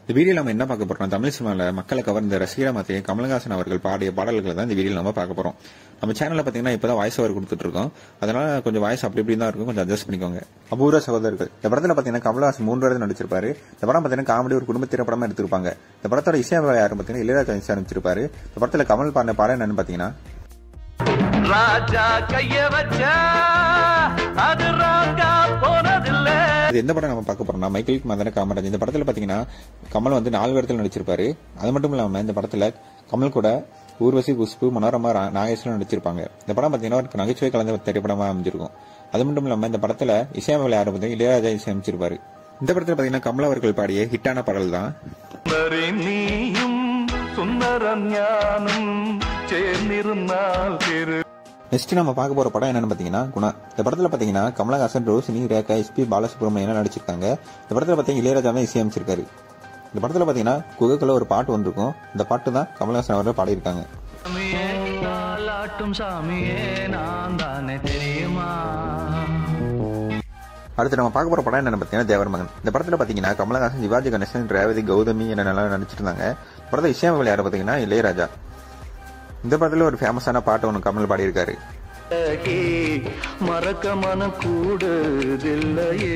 இந்த வீடியோ நம்ம என்ன பார்க்க போறோம் தமிழ் சினிமாவில் மக்களை கவர்ந்த ரசிகரா மாத்திய கமலஹாசன் அவர்கள் பாடிய பாடல்களை தான் இந்த வீடியோ நம்ம பார்க்க போறோம் நம்ம சேனல்ல பாத்தீங்கன்னா இப்பதான் வாய்ஸ் ஓவர் கொடுத்துட்டு இருக்கோம் அதனால கொஞ்சம் வாய்ஸ் அப்படி இப்படி தான் இருக்கும் கொஞ்சம் அட்ஜஸ்ட் பண்ணிக்கோங்க அபூர்வ சகோதரர்கள் இந்த படத்துல பாத்தீங்கன்னா கமலஹாசன் மூன்று வருடம் நடிச்சிருப்பாரு இந்த படம் பாத்தீங்கன்னா காமெடி ஒரு குடும்ப திரைப்படமா எடுத்திருப்பாங்க இந்த படத்தோட இசையமைப்பாளர் யாரும் பாத்தீங்கன்னா இளையராஜா இசையமைச்சிருப்பாரு இந்த படத்துல கமல் பாடின பாடம் என்னன்னு பாத்தீங்கன்னா ராஜா கைய வச்சா அது ராங்கா போனதில்லை இது எந்த படம் நம்ம பார்க்க போறோம்னா மைக்கேல் மதன காமராஜ் இந்த படத்துல பாத்தீங்கன்னா கமல் வந்து நாலு இடத்துல நடிச்சிருப்பாரு அது மட்டும் இல்லாம இந்த படத்துல கமல் கூட ஊர்வசி குஷ்பு மனோரமா ரா- நாகேஸ்வரன் நடிச்சிருப்பாங்க இந்த படம் பாத்தீங்கன்னா ஒரு நகைச்சுவை கலந்த ஒரு திரைப்படமா அமைஞ்சிருக்கும் அது மட்டும் இல்லாம இந்த படத்துல இசையமைப்பாளர் யாரும் பார்த்தீங்கன்னா இளையராஜா இசையமைச்சிருப்பாரு இந்த படத்துல பாத்தீங்கன்னா கமல் அவர்கள் பாடிய ஹிட்டான பாடல் தான் சுந்தரி நீயும் சுந்தரம் ஞானும் சேர்ந்திருந்தால் திரு நெக்ஸ்ட் நம்ம பார்க்க போற படம் என்னன்னு பாத்தீங்கன்னா குணா இந்த படத்துல பாத்தீங்கன்னா கமலஹாசன் ரோஷினி ரேகா எஸ்பி பாலசுப்ரமணியன் நடிச்சிருக்காங்க இந்த படத்துல பாத்தீங்கன்னா இளையராஜா தான் இசையமைச்சிருக்காரு இந்த படத்துல பாத்தீங்கன்னா குகைக்குள்ள ஒரு பாட்டு வந்திருக்கும் இந்த பாட்டு தான் கமலஹாசன் அவர்கள் பாடியிருக்காங்க சாமியே தாலாட்டும் சாமியே நான் தானே தெரியுமா அடுத்து நம்ம பார்க்க போற படம் என்னன்னு பாத்தீங்கன்னா தேவர் மகன் இந்த படத்துல பாத்தீங்கன்னா கமலஹாசன் சிவாஜி கணேசன் ரேவதி கௌதமி என நல்லா நடிச்சிருந்தாங்க இந்த படத்துல இசையமைப்பாளர் யாரு பாத்தீங்கன்னா இளையராஜா இந்த படத்துல ஒரு ஃபேமஸான பாட்டு ஒன்று கமல் பாடியிருக்காரு அழகே, மறக்க மனம் கூடுதில்லையே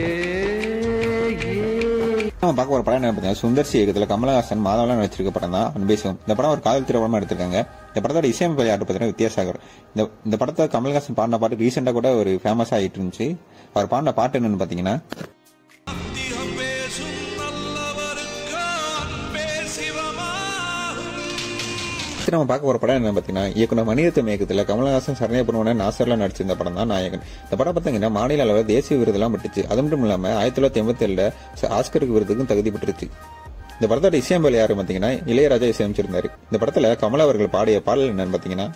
நம்ம பார்க்க போற படம் என்ன பார்த்தீங்கன்னா சுந்தர் சி இயக்கத்துல கமலஹாசன் மாதவெல்லாம் நடிச்சிருக்க படம் தான் அன்பேசம் இந்த படம் ஒரு காதல் திரைப்படமா எடுத்திருக்காங்க இந்த படத்தோட இசையமைப்பு யாரு பார்த்தீங்கன்னா வித்யாசாகர் இந்த இந்த படத்தை கமலஹாசன் பாடின பாட்டு ரீசெண்டா கூட ஒரு ஃபேமஸ் ஆயிட்டு இருந்துச்சு அவர் பாடின பாட்டு என்னன்னு பாத்தீங்கன்னா அடுத்து நம்ம பார்க்க போற படம் என்ன பார்த்தீங்கன்னா இயக்குனர் மணிரத்னம் இயக்கத்தில் கமலஹாசன் சரணியபுரமான நாசர்லாம் நடிச்சிருந்த படம் தான் நாயகன் இந்த படம் பார்த்தீங்கன்னா மாநில அளவில் தேசிய விருதெல்லாம் பெற்றுச்சு அது மட்டும் இல்லாமல் ஆயிரத்தி தொள்ளாயிரத்தி எண்பத்தி ஏழுல ஆஸ்கருக்கு விருதுக்கும் தகுதி பெற்றுச்சு இந்த படத்தோட இசையமைப்பாளர் யாரு பார்த்தீங்கன்னா இளையராஜா இசையமைச்சிருந்தாரு இந்த படத்துல கமல் அவர்கள் பாடிய பாடல் என்னன்னு பார்த்தீங்கன்னா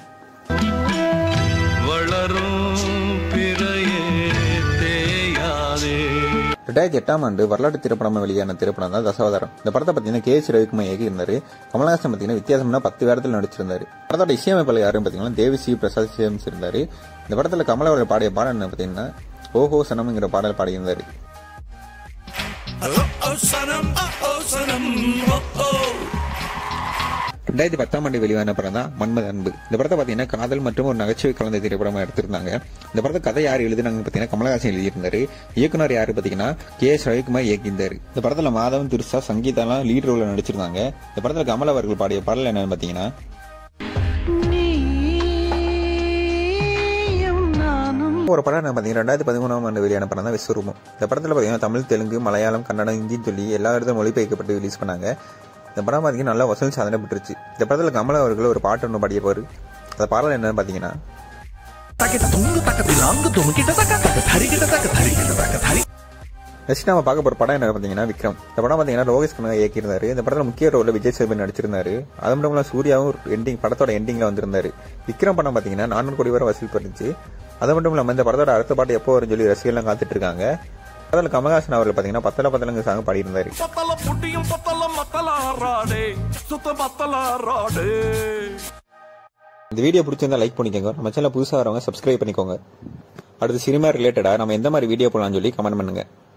வளரும் பிறையே தேயாதே ரெண்டாயிரத்தி எட்டாம் ஆண்டு வரலாற்று திரைப்படமா வெளியான திரைப்படம் தான் தசாவதாரம் இந்த படத்தை பார்த்தீங்கன்னா கே எஸ் ரவிக்குமார் இயக்கி இருந்தாரு கமலஹாசன் பார்த்தீங்கன்னா வித்தியாசம்னா பத்து வேடத்தில் நடிச்சிருந்தாரு படத்தோட இசையமைப்பாளர் யாருன்னு பார்த்தீங்கன்னா தேவி சி பிரசாத் இசையமைச்சிருந்தாரு இந்த படத்துல கமல் அவர்கள் பாடிய பாடல் என்ன பார்த்தீங்கன்னா ஓஹோ சனம்ங்கிற பாடல் பாடியிருந்தாரு ரெண்டாயிரத்தி பத்தாம் ஆண்டு வெளியான படம் தான் மன்மத அன்பு இந்த படத்தை பார்த்தீங்கன்னா காதல் மற்றும் ஒரு நகைச்சுவை கலந்த திரைப்படமா எடுத்திருந்தாங்க இந்த படத்தை கதை யார் எழுதுனாங்கன்னு பார்த்தீங்கன்னா கமலஹாசன் எழுதியிருந்தாரு இயக்குனர் யாரு பார்த்தீங்கன்னா கே எஸ் ரவிக்குமார் இயக்கியிருந்தாரு இந்த படத்துல மாதவன் திருசா சங்கீதாலாம் லீட் ரோல்ல நடிச்சிருந்தாங்க இந்த படத்துல கமல் அவர்கள் பாடிய பாடல் என்னன்னு பார்த்தீங்கன்னா ஒரு படம் என்ன பார்த்தீங்கன்னா ரெண்டாயிரத்தி பதிமூணாம் ஆண்டு வெளியான படம் தான் விஸ்வரூபம் இந்த படத்தில் பார்த்தீங்கன்னா தமிழ் தெலுங்கு மலையாளம் கன்னடம் ஹிந்தின்னு சொல்லி எல்லா இடத்துலையும் மொழிபெயர்க்கப்பட்டு ரிலீஸ் பண்ணாங்க இந்த படம் பார்த்தீங்கன்னா நல்லா வசூல் சாதனை பெற்றுச்சு இந்த படத்தில் கமல் அவர்கள் ஒரு பாட்டு ஒன்று பாடியிருப்பாரு அந்த பாடல் என்னன்னு பார்த்தீங்கன்னா taket tungu taket bilang tum kita takat taket hari kita taket hari kita taket hari next நம்ம பார்க்க போற படம் என்ன பார்த்தீங்கன்னா விக்ரம் இந்த படம் பார்த்தீங்கன்னா லோகேஷ் கனகா இயக்கியிருந்தாரு இந்த படத்தில் முக்கிய ரோலில் விஜய் சேதுபதி நடிச்சிருந்தாரு அது மட்டும் இல்லாமல் சூர்யாவும் எண்டிங் படத்தோட எண்டிங்ல வந்திருந்தாரு விக்ரம் படம் பார்த்தீங்கன்னா நானூறு கோடி வரை வசூல் பண்ணிச்சு அது மட்டும் இல்லாமல் இந்த படத்தோட அடுத்த பாட்டு எப்போ வரும்னு சொல்லி ரசிகர்லாம் காத்துட்டு இருக்காங்க அதில் கமல்ஹாசன் அவர்கள் பார்த்தீங்கன்னா பத்தல பத்தலங்க சாங் பாடியிருந்தாரு பத்தல புட்டியும் பத்தல மத்தலாராடே சுத்த மத்தலாராடே இந்த வீடியோ பிடிச்சிருந்தா லைக் பண்ணிக்கோங்க நம்ம சேனல் புதுசாக வரவங்க சப்ஸ்கிரைப் பண்ணிக்கோங்க அடுத்து சினிமா ரிலேட்டடா நம்ம எந்த மாதிரி வீடியோ போடலாம்னு சொல்லி கமெண்ட் பண்ணுங்க